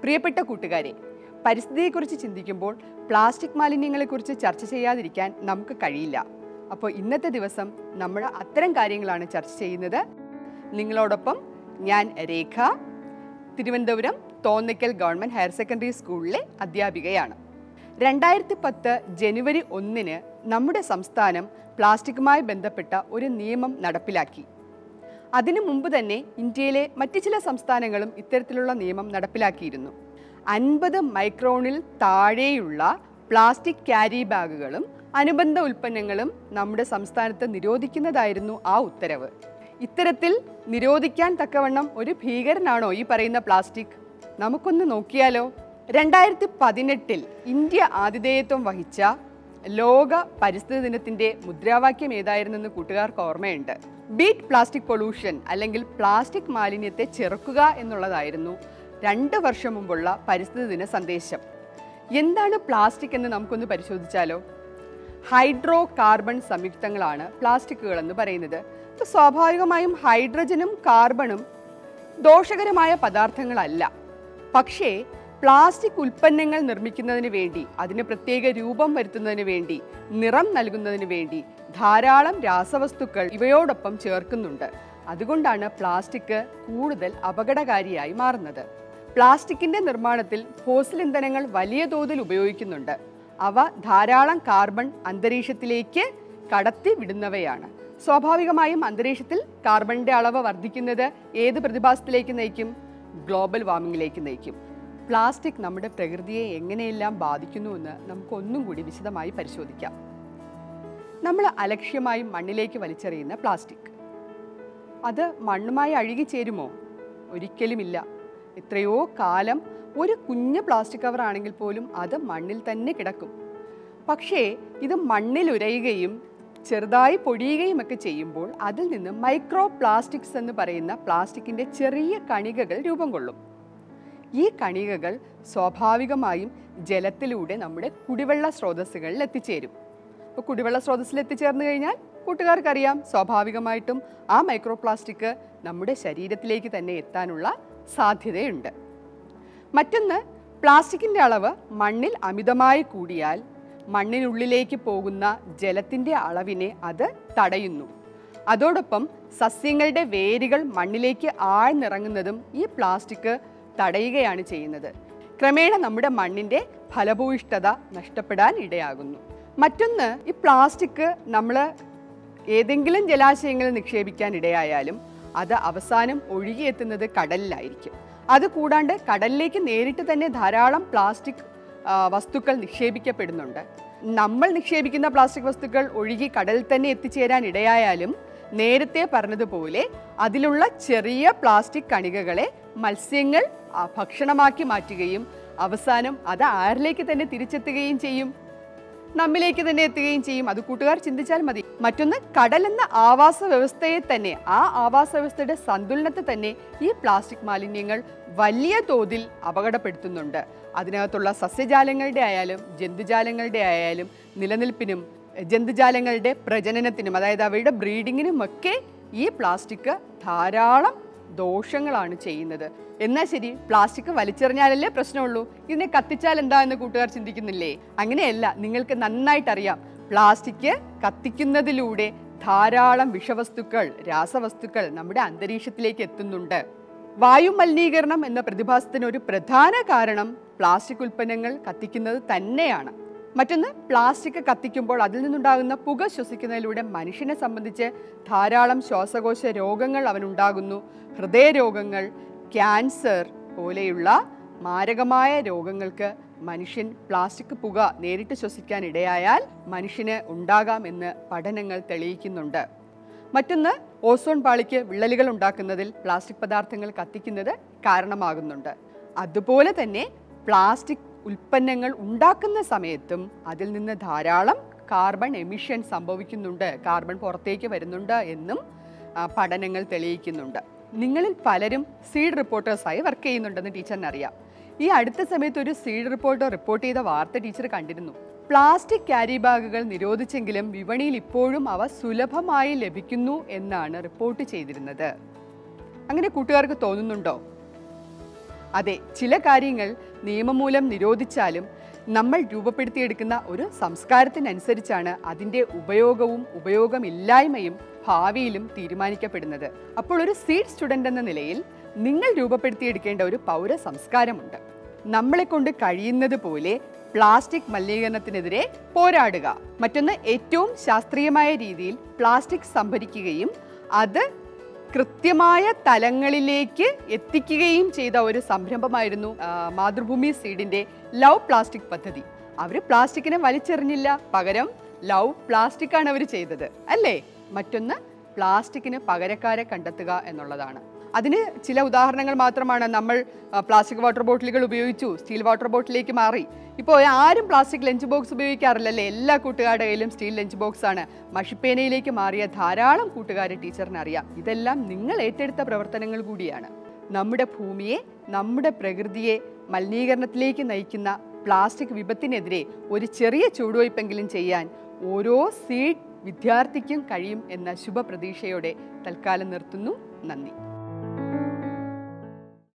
പ്രിയപ്പെട്ട കൂട്ടുകാരെ പരിസ്ഥിതിയെക്കുറിച്ച് ചിന്തിക്കുമ്പോൾ പ്ലാസ്റ്റിക് മാലിന്യങ്ങളെക്കുറിച്ച് ചർച്ച ചെയ്യാതിരിക്കാൻ നമുക്ക് കഴിയില്ല അപ്പോൾ ഇന്നത്തെ ദിവസം നമ്മൾ അത്തരം കാര്യങ്ങളാണ് ചർച്ച ചെയ്യുന്നത് നിങ്ങളോടൊപ്പം ഞാൻ Rekha Thiruvananthapuram Thonnakkal government higher secondary സ്കൂളിലെ അധ്യാപികയാണ് രണ്ടായിരത്തി പത്ത് ജനുവരി ഒന്നിന് നമ്മുടെ സംസ്ഥാനം പ്ലാസ്റ്റിക്കുമായി ബന്ധപ്പെട്ട ഒരു നിയമം നടപ്പിലാക്കി അതിനു മുമ്പ് തന്നെ ഇന്ത്യയിലെ മറ്റ് ചില സംസ്ഥാനങ്ങളും ഇത്തരത്തിലുള്ള നിയമം നടപ്പിലാക്കിയിരുന്നു അൻപത് മൈക്രോണിൽ താഴെയുള്ള പ്ലാസ്റ്റിക് ക്യാരി ബാഗുകളും അനുബന്ധ ഉൽപ്പന്നങ്ങളും നമ്മുടെ സംസ്ഥാനത്ത് നിരോധിക്കുന്നതായിരുന്നു ആ ഉത്തരവ് ഇത്തരത്തിൽ നിരോധിക്കാൻ തക്കവണ്ണം ഒരു ഭീകരനാണോ ഈ പറയുന്ന പ്ലാസ്റ്റിക് നമുക്കൊന്ന് നോക്കിയാലോ രണ്ടായിരത്തി പതിനെട്ടിൽ ഇന്ത്യ ആതിഥേയത്വം വഹിച്ച ലോക പരിസ്ഥിതി ദിനത്തിന്റെ മുദ്രാവാക്യം ഏതായിരുന്നെന്ന് കൂട്ടുകാർക്ക് ഓർമ്മയുണ്ട് ബീറ്റ് പ്ലാസ്റ്റിക് പൊള്യൂഷൻ അല്ലെങ്കിൽ പ്ലാസ്റ്റിക് മാലിന്യത്തെ ചെറുക്കുക എന്നുള്ളതായിരുന്നു രണ്ട് വർഷം മുമ്പുള്ള പരിസ്ഥിതി ദിന സന്ദേശം എന്താണ് പ്ലാസ്റ്റിക് എന്ന് നമുക്കൊന്ന് പരിശോധിച്ചാലോ ഹൈഡ്രോ കാർബൺ സംയുക്തങ്ങളാണ് പ്ലാസ്റ്റിക്കുകൾ എന്ന് പറയുന്നത് അപ്പോൾ സ്വാഭാവികമായും ഹൈഡ്രജനും കാർബണും ദോഷകരമായ പദാർത്ഥങ്ങളല്ല പക്ഷേ പ്ലാസ്റ്റിക് ഉൽപ്പന്നങ്ങൾ നിർമ്മിക്കുന്നതിന് വേണ്ടി അതിന് പ്രത്യേക രൂപം വരുത്തുന്നതിന് വേണ്ടി നിറം നൽകുന്നതിന് വേണ്ടി ധാരാളം രാസവസ്തുക്കൾ ഇവയോടൊപ്പം ചേർക്കുന്നുണ്ട് അതുകൊണ്ടാണ് പ്ലാസ്റ്റിക് കൂടുതൽ അപകടകാരിയായി മാറുന്നത് പ്ലാസ്റ്റിക്കിന്റെ നിർമ്മാണത്തിൽ ഫോസിൽ ഇന്ധനങ്ങൾ വലിയ തോതിൽ ഉപയോഗിക്കുന്നുണ്ട് അവ ധാരാളം കാർബൺ അന്തരീക്ഷത്തിലേക്ക് കടത്തി വിടുന്നവയാണ് സ്വാഭാവികമായും അന്തരീക്ഷത്തിൽ കാർബണിന്റെ അളവ് വർദ്ധിക്കുന്നത് ഏത് പ്രതിഭാസത്തിലേക്ക് നയിക്കും ഗ്ലോബൽ വാർമിംഗിലേക്ക് നയിക്കും പ്ലാസ്റ്റിക് നമ്മുടെ പ്രകൃതിയെ എങ്ങനെയെല്ലാം ബാധിക്കുന്നുവെന്ന് നമുക്ക് ഒന്നും കൂടി വിശദമായി പരിശോധിക്കാം നമ്മൾ അലക്ഷ്യമായും മണ്ണിലേക്ക് വലിച്ചെറിയുന്ന പ്ലാസ്റ്റിക് അത് മണ്ണുമായി അഴുകിച്ചേരുമോ ഒരിക്കലുമില്ല എത്രയോ കാലം ഒരു കുഞ്ഞ് പ്ലാസ്റ്റിക് കവർ ആണെങ്കിൽ പോലും അത് മണ്ണിൽ തന്നെ കിടക്കും പക്ഷേ ഇത് മണ്ണിൽ ഉരയുകയും ചെറുതായി പൊടിയുകയും ഒക്കെ ചെയ്യുമ്പോൾ അതിൽ നിന്ന് മൈക്രോ പ്ലാസ്റ്റിക്സ് എന്ന് പറയുന്ന പ്ലാസ്റ്റിക്കിൻ്റെ ചെറിയ കണികകൾ രൂപം കൊള്ളും ഈ കണികകൾ സ്വാഭാവികമായും ജലത്തിലൂടെ നമ്മുടെ കുടിവെള്ള സ്രോതസ്സുകളിൽ എത്തിച്ചേരും അപ്പോൾ കുടിവെള്ള സ്രോതസ്സിൽ എത്തിച്ചേർന്ന് കഴിഞ്ഞാൽ കൂട്ടുകാർക്കറിയാം സ്വാഭാവികമായിട്ടും ആ മൈക്രോ പ്ലാസ്റ്റിക് നമ്മുടെ ശരീരത്തിലേക്ക് തന്നെ എത്താനുള്ള സാധ്യതയുണ്ട് മറ്റൊന്ന് പ്ലാസ്റ്റിക്കിൻ്റെ അളവ് മണ്ണിൽ അമിതമായി കൂടിയാൽ മണ്ണിനുള്ളിലേക്ക് പോകുന്ന ജലത്തിൻ്റെ അളവിനെ അത് തടയുന്നു അതോടൊപ്പം സസ്യങ്ങളുടെ വേരുകൾ മണ്ണിലേക്ക് ആഴ്ന്നിറങ്ങുന്നതും ഈ പ്ലാസ്റ്റിക് തടയുകയാണ് ചെയ്യുന്നത് ക്രമേണ നമ്മുടെ മണ്ണിൻ്റെ ഫലഭൂയിഷ്ഠത നഷ്ടപ്പെടാൻ ഇടയാകുന്നു മറ്റൊന്ന് ഈ പ്ലാസ്റ്റിക് നമ്മൾ ഏതെങ്കിലും ജലാശയങ്ങളിൽ നിക്ഷേപിക്കാൻ ഇടയായാലും അത് അവസാനം ഒഴുകിയെത്തുന്നത് കടലിലായിരിക്കും അത് കൂടാണ്ട് കടലിലേക്ക് നേരിട്ട് തന്നെ ധാരാളം പ്ലാസ്റ്റിക് ആ, വസ്തുക്കൾ നിക്ഷേപിക്കപ്പെടുന്നുണ്ട് നമ്മൾ നിക്ഷേപിക്കുന്ന പ്ലാസ്റ്റിക് വസ്തുക്കൾ ഒഴുകി കടലിൽ തന്നെ എത്തിച്ചേരാൻ ഇടയായാലും നേരത്തെ പറഞ്ഞതുപോലെ അതിലുള്ള ചെറിയ പ്ലാസ്റ്റിക് കണികകളെ മത്സ്യങ്ങൾ ആ, ഭക്ഷണമാക്കി മാറ്റുകയും അവസാനം അത് ആരിലേക്ക് തന്നെ തിരിച്ചെത്തുകയും ചെയ്യും നമ്മിലേക്ക് തന്നെ എത്തുകയും ചെയ്യും അത് കൂട്ടുകാർ ചിന്തിച്ചാൽ മതി മറ്റൊന്ന് കടൽ എന്ന ആവാസ വ്യവസ്ഥയെ തന്നെ ആ ആവാസ വ്യവസ്ഥയുടെ സന്തുലനത്തെ തന്നെ ഈ പ്ലാസ്റ്റിക് മാലിന്യങ്ങൾ വലിയ തോതിൽ അപകടപ്പെടുത്തുന്നുണ്ട് അതിനകത്തുള്ള സസ്യജാലങ്ങളുടെ ആയാലും ജന്തുജാലങ്ങളുടെ ആയാലും നിലനിൽപ്പിനും ജന്തുജാലങ്ങളുടെ പ്രജനനത്തിനും അതായത് അവയുടെ ബ്രീഡിങ്ങിനും ഒക്കെ ഈ പ്ലാസ്റ്റിക് ധാരാളം ദോഷങ്ങളാണ് ചെയ്യുന്നത് എന്നാൽ ശരി പ്ലാസ്റ്റിക് വലിച്ചെറിഞ്ഞാലല്ലേ പ്രശ്നമുള്ളൂ ഇതിനെ കത്തിച്ചാൽ എന്താ എന്ന് കൂട്ടുകാർ ചിന്തിക്കുന്നില്ലേ അങ്ങനെയല്ല നിങ്ങൾക്ക് നന്നായിട്ട് അറിയാം പ്ലാസ്റ്റിക് കത്തിക്കുന്നതിലൂടെ ധാരാളം വിഷവസ്തുക്കൾ രാസവസ്തുക്കൾ നമ്മുടെ അന്തരീക്ഷത്തിലേക്ക് എത്തുന്നുണ്ട് വായു മലിനീകരണം എന്ന പ്രതിഭാസത്തിന് ഒരു പ്രധാന കാരണം പ്ലാസ്റ്റിക് ഉൽപ്പന്നങ്ങൾ കത്തിക്കുന്നത് തന്നെയാണ് മറ്റൊന്ന് പ്ലാസ്റ്റിക് കത്തിക്കുമ്പോൾ അതിൽ നിന്നുണ്ടാകുന്ന പുക ശ്വസിക്കുന്നതിലൂടെ മനുഷ്യനെ സംബന്ധിച്ച് ധാരാളം ശ്വാസകോശ രോഗങ്ങൾ അവനുണ്ടാകുന്നു ഹൃദയരോഗങ്ങൾ ക്യാൻസർ പോലെയുള്ള മാരകമായ രോഗങ്ങൾക്ക് മനുഷ്യൻ പ്ലാസ്റ്റിക് പുക നേരിട്ട് ശ്വസിക്കാൻ ഇടയായാൽ മനുഷ്യന് ഉണ്ടാകാമെന്ന് പഠനങ്ങൾ തെളിയിക്കുന്നുണ്ട് മറ്റൊന്ന് ഓസോൺ പാളിക്ക് വിള്ളലുകൾ ഉണ്ടാക്കുന്നതിൽ പ്ലാസ്റ്റിക് പദാർത്ഥങ്ങൾ കത്തിക്കുന്നത് കാരണമാകുന്നുണ്ട് അതുപോലെ തന്നെ പ്ലാസ്റ്റിക് ഉൽപ്പന്നങ്ങൾ ഉണ്ടാക്കുന്ന സമയത്തും അതിൽ നിന്ന് ധാരാളം കാർബൺ എമിഷൻ സംഭവിക്കുന്നുണ്ട് കാർബൺ പുറത്തേക്ക് വരുന്നുണ്ട് എന്നും ആ, പഠനങ്ങൾ തെളിയിക്കുന്നുണ്ട് നിങ്ങളിൽ പലരും സീഡ് റിപ്പോർട്ടേഴ്സായി വർക്ക് ചെയ്യുന്നുണ്ടെന്ന് ടീച്ചറിന് അറിയാം ഈ അടുത്ത സമയത്ത് ഒരു സീഡ് റിപ്പോർട്ടർ റിപ്പോർട്ട് ചെയ്ത വാർത്ത ടീച്ചർ കണ്ടിരുന്നു പ്ലാസ്റ്റിക് ക്യാരി ബാഗുകൾ നിരോധിച്ചെങ്കിലും വിപണിയിൽ ഇപ്പോഴും അവ സുലഭമായി ലഭിക്കുന്നു എന്നാണ് റിപ്പോർട്ട് ചെയ്തിരുന്നത് അങ്ങനെ കൂട്ടുകാർക്ക് തോന്നുന്നുണ്ടോ അതെ ചില കാര്യങ്ങൾ നിയമം മൂലം നിരോധിച്ചാലും നമ്മൾ രൂപപ്പെടുത്തിയെടുക്കുന്ന ഒരു സംസ്കാരത്തിനനുസരിച്ചാണ് അതിൻ്റെ ഉപയോഗവും ഉപയോഗമില്ലായ്മയും ഭാവിയിലും തീരുമാനിക്കപ്പെടുന്നത് അപ്പോൾ ഒരു സീഡ് സ്റ്റുഡൻ്റ് എന്ന നിലയിൽ നിങ്ങൾ രൂപപ്പെടുത്തിയെടുക്കേണ്ട ഒരു പൗര സംസ്കാരമുണ്ട് നമ്മളെ കൊണ്ട് കഴിയുന്നത് പോലെ പ്ലാസ്റ്റിക് മലിനീകരണത്തിനെതിരെ പോരാടുക മറ്റൊന്ന് ഏറ്റവും ശാസ്ത്രീയമായ രീതിയിൽ പ്ലാസ്റ്റിക് സംഭരിക്കുകയും അത് കൃത്യമായ തലങ്ങളിലേക്ക് എത്തിക്കുകയും ചെയ്ത ഒരു സംരംഭമായിരുന്നു ആ, മാതൃഭൂമി സീഡിന്റെ ലവ് പ്ലാസ്റ്റിക് പദ്ധതി അവർ പ്ലാസ്റ്റിക്കിനെ വലിച്ചെറിഞ്ഞില്ല പകരം ലവ് പ്ലാസ്റ്റിക് ആണ് അവർ ചെയ്തത് അല്ലേ മറ്റൊന്ന് പ്ലാസ്റ്റിക്കിന് പകരക്കാരെ കണ്ടെത്തുക എന്നുള്ളതാണ് അതിന് ചില ഉദാഹരണങ്ങൾ മാത്രമാണ് നമ്മൾ ആ, പ്ലാസ്റ്റിക് വാട്ടർ ബോട്ടിലുകൾ ഉപയോഗിച്ചു സ്റ്റീൽ വാട്ടർ ബോട്ടിലേക്ക് മാറി ഇപ്പോൾ ആരും പ്ലാസ്റ്റിക് ലഞ്ച് ബോക്സ് ഉപയോഗിക്കാറില്ലല്ലേ എല്ലാ കൂട്ടുകാരുടെ കയ്യിലും സ്റ്റീൽ ലഞ്ച് ബോക്സ് ആണ് മഷിപ്പേനയിലേക്ക് മാറിയ ധാരാളം കൂട്ടുകാരെ ടീച്ചറിന് അറിയാം ഇതെല്ലാം നിങ്ങൾ ഏറ്റെടുത്ത പ്രവർത്തനങ്ങൾ കൂടിയാണ് നമ്മുടെ ഭൂമിയെ നമ്മുടെ പ്രകൃതിയെ മലിനീകരണത്തിലേക്ക് നയിക്കുന്ന പ്ലാസ്റ്റിക് വിപത്തിനെതിരെ ഒരു ചെറിയ ചുവടുവയ്പ്പെങ്കിലും ചെയ്യാൻ ഓരോ സീഡ് വിദ്യാർത്ഥിക്കും കഴിയും എന്ന ശുഭപ്രതീക്ഷയോടെ തൽക്കാലം നിർത്തുന്നു നന്ദി